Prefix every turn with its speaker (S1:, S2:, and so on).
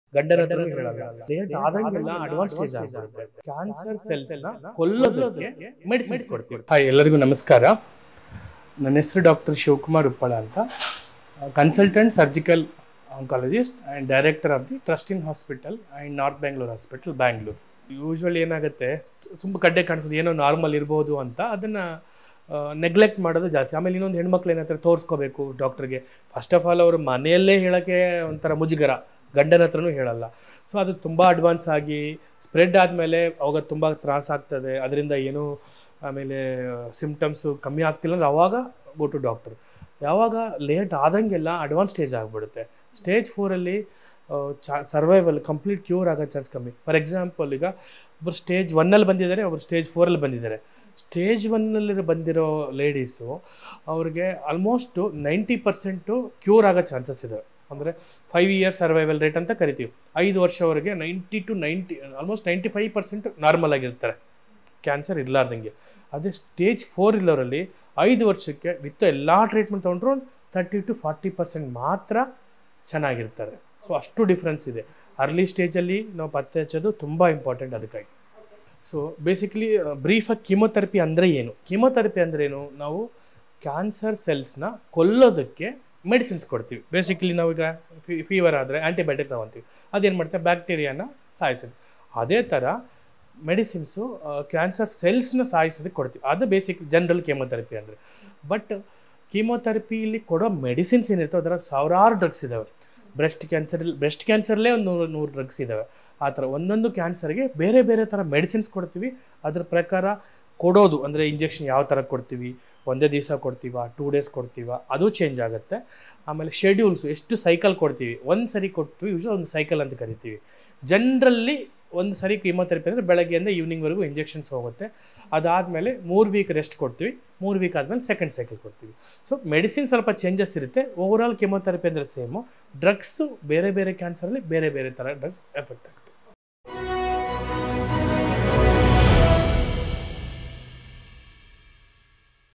S1: ಗಂಡನ ಹತ್ರ ಹೇಳಲ್ಲ ಲೇಟ್ ಆದಂಗೆಲ್ಲ ಅಡ್ವಾನ್ಸ್ ಸ್ಟೇಜ್ ಆಗ್ಬಿಡುತ್ತೆ ಕ್ಯಾನ್ಸರ್ ಸೆಲ್ಸ್ ನ ಕೊಲ್ಲೋದಕ್ಕೆ ಮೆಡಿಸಿನ್ಸ್ ಕೊಡ್ತೀವಿ ಹಾಯ್ ಎಲ್ಲರಿಗೂ ನಮಸ್ಕಾರ ನನ್ನ ಹೆಸರು ಡಾಕ್ಟರ್ ಶಿವಕುಮಾರ್ ಉಪ್ಪಳ ಅಂತ consultant surgical oncologist and director of the ಟ್ರಸ್ಟಿನ್ hospital and north Bangalore hospital Bangalore usually ಏನಾಗುತ್ತೆ ತುಂಬ ಕಡ್ಡೆ ಕಾಣ್ತದೆ ಏನೋ ನಾರ್ಮಲ್ ಇರ್ಬೋದು ಅಂತ ಅದನ್ನು ನೆಗ್ಲೆಕ್ಟ್ ಮಾಡೋದು ಜಾಸ್ತಿ ಆಮೇಲೆ ಇನ್ನೊಂದು ಹೆಣ್ಮಕ್ಳು ಏನಂತಾರೆ ತೋರಿಸ್ಕೋಬೇಕು ಡಾಕ್ಟ್ರಿಗೆ ಫಸ್ಟ್ ಆಫ್ ಆಲ್ ಅವರು ಮನೆಯಲ್ಲೇ ಹೇಳೋಕ್ಕೆ ಒಂಥರ ಮುಜುಗರ ಗಂಡನ ಹತ್ರನೂ ಹೇಳಲ್ಲ ಸೊ ಅದು ತುಂಬ ಅಡ್ವಾನ್ಸ್ ಆಗಿ ಸ್ಪ್ರೆಡ್ ಆದಮೇಲೆ ಅವಾಗ ತುಂಬ ತ್ರಾಸ ಆಗ್ತದೆ ಅದರಿಂದ ಏನೂ ಆಮೇಲೆ ಸಿಮ್ಟಮ್ಸು ಕಮ್ಮಿ ಆಗ್ತಿಲ್ಲ ಅಂದ್ರೆ ಅವಾಗ ಗೋ ಟು ಡಾಕ್ಟರ್ ಯಾವಾಗ ಲೇಟ್ ಆದಂಗೆಲ್ಲ ಅಡ್ವಾನ್ಸ್ ಸ್ಟೇಜ್ ಆಗಿಬಿಡುತ್ತೆ ಸ್ಟೇಜ್ ಫೋರಲ್ಲಿ ಚಾ ಸರ್ವೈವಲ್ ಕಂಪ್ಲೀಟ್ ಕ್ಯೂರ್ ಆಗೋ ಚಾನ್ಸ್ ಕಮ್ಮಿ ಫಾರ್ ಎಕ್ಸಾಂಪಲ್ ಈಗ ಒಬ್ಬರು ಸ್ಟೇಜ್ ಒನ್ನಲ್ಲಿ ಬಂದಿದ್ದಾರೆ ಒಬ್ಬರು ಸ್ಟೇಜ್ ಫೋರಲ್ಲಿ ಬಂದಿದ್ದಾರೆ ಸ್ಟೇಜ್ ಒನ್ನಲ್ಲಿ ಬಂದಿರೋ ಲೇಡೀಸು ಅವ್ರಿಗೆ ಆಲ್ಮೋಸ್ಟು ನೈಂಟಿ ಪರ್ಸೆಂಟು ಕ್ಯೂರ್ ಆಗೋ ಚಾನ್ಸಸ್ ಇದೆ ಅಂದರೆ ಫೈವ್ ಇಯರ್ಸ್ ಸರ್ವೈವಲ್ ರೇಟ್ ಅಂತ ಕರಿತೀವಿ ಐದು ವರ್ಷವರೆಗೆ ninety to ninety almost ninety five percent normal ಆಗಿರ್ತಾರೆ ಕ್ಯಾನ್ಸರ್ ಇರಲಾರ್ದಂಗೆ ಅದೇ ಸ್ಟೇಜ್ ಫೋರ್ ಇಲ್ಲವರಲ್ಲಿ ಐದು ವರ್ಷಕ್ಕೆ ವಿತ್ ಎಲ್ಲ ಟ್ರೀಟ್ಮೆಂಟ್ ತೊಗೊಂಡ್ರು ತರ್ಟಿ ಟು ಫಾರ್ಟಿ ಪರ್ಸೆಂಟ್ ಮಾತ್ರ ಚೆನ್ನಾಗಿರ್ತಾರೆ ಸೊ ಅಷ್ಟು ಡಿಫ್ರೆನ್ಸ್ ಇದೆ ಅರ್ಲಿ ಸ್ಟೇಜಲ್ಲಿ ನಾವು ಪತ್ತೆ ಹಚ್ಚೋದು ತುಂಬ ಇಂಪಾರ್ಟೆಂಟ್ ಅದಕ್ಕಾಗಿ ಸೊ ಬೇಸಿಕಲಿ ಬ್ರೀಫಾಗಿ ಕೀಮೊಥೆರಪಿ ಅಂದರೆ ಏನು ಕೀಮೊಥೆರಪಿ ಅಂದರೆ ಏನು ನಾವು ಕ್ಯಾನ್ಸರ್ ಸೆಲ್ಸ್ನ ಕೊಲ್ಲೋದಕ್ಕೆ ಮೆಡಿಸಿನ್ಸ್ ಕೊಡ್ತೀವಿ ಬೇಸಿಕಲಿ ನಾವೀಗ ಫೀವರ್ ಆದರೆ ಆ್ಯಂಟಿಬಯೋಟಿಕ್ ತೊಗೊತೀವಿ ಅದೇನು ಮಾಡ್ತೇವೆ ಬ್ಯಾಕ್ಟೀರಿಯಾನ ಸಾಯಿಸೋದು ಅದೇ ಥರ ಮೆಡಿಸಿನ್ಸು ಕ್ಯಾನ್ಸರ್ ಸೆಲ್ಸ್ನ ಸಾಯಿಸೋದಕ್ಕೆ ಕೊಡ್ತೀವಿ ಅದು ಬೇಸಿಕ್ ಜನರಲ್ ಕೀಮೊಥೆರಪಿ ಅಂದರೆ ಬಟ್ ಕೀಮೊಥೆರಪಿಲಿ ಕೊಡೋ ಮೆಡಿಸಿನ್ಸ್ ಏನಿರ್ತವೆ ಅದರ ಸಾವಿರಾರು ಡ್ರಗ್ಸ್ ಇದ್ದಾವೆ ಬ್ರೆಸ್ಟ್ ಕ್ಯಾನ್ಸರ್ ಬ್ರೆಸ್ಟ್ ಕ್ಯಾನ್ಸರ್ಲೇ ಒಂದು ನೂರು ನೂರು ಡ್ರಗ್ಸ್ ಇದ್ದಾವೆ ಆ ಥರ ಒಂದೊಂದು ಕ್ಯಾನ್ಸರ್ಗೆ ಬೇರೆ ಬೇರೆ ಥರ ಮೆಡಿಸಿನ್ಸ್ ಕೊಡ್ತೀವಿ ಅದ್ರ ಪ್ರಕಾರ ಕೊಡೋದು ಅಂದರೆ ಇಂಜೆಕ್ಷನ್ ಯಾವ ಥರ ಕೊಡ್ತೀವಿ ಒಂದೇ ದಿವಸ ಕೊಡ್ತೀವ ಟೂ ಡೇಸ್ ಕೊಡ್ತೀವ ಅದು ಚೇಂಜ್ ಆಗುತ್ತೆ ಆಮೇಲೆ ಶೆಡ್ಯೂಲ್ಸು ಎಷ್ಟು ಸೈಕಲ್ ಕೊಡ್ತೀವಿ ಒಂದು ಸರಿ ಕೊಡ್ತೀವಿ ಯೂಶ್ವಲ್ ಒಂದು ಸೈಕಲ್ ಅಂತ ಕರಿತೀವಿ ಜನರಲ್ಲಿ ಒಂದು ಸರಿ ಕೀಮೊಥೆರಪಿ ಅಂದರೆ ಬೆಳಗ್ಗೆಯಿಂದ ಈವ್ನಿಂಗ್ವರೆಗೂ ಇಂಜೆಕ್ಷನ್ಸ್ ಹೋಗುತ್ತೆ ಅದಾದಮೇಲೆ ಮೂರು ವೀಕ್ ರೆಸ್ಟ್ ಕೊಡ್ತೀವಿ ಮೂರು ವೀಕ್ ಆದಮೇಲೆ ಸೆಕೆಂಡ್ ಸೈಕಲ್ ಕೊಡ್ತೀವಿ ಸೊ ಮೆಡಿಸಿನ್ ಸ್ವಲ್ಪ ಚೇಂಜಸ್ ಇರುತ್ತೆ ಓವರಾಲ್ ಕೆಮೊಥೆರಪಿ ಅಂದರೆ ಸೇಮು ಡ್ರಗ್ಸು ಬೇರೆ ಬೇರೆ ಕ್ಯಾನ್ಸರಲ್ಲಿ ಬೇರೆ ಬೇರೆ ಥರ ಡ್ರಗ್ಸ್ ಎಫೆಕ್ಟ್ ಆಗುತ್ತೆ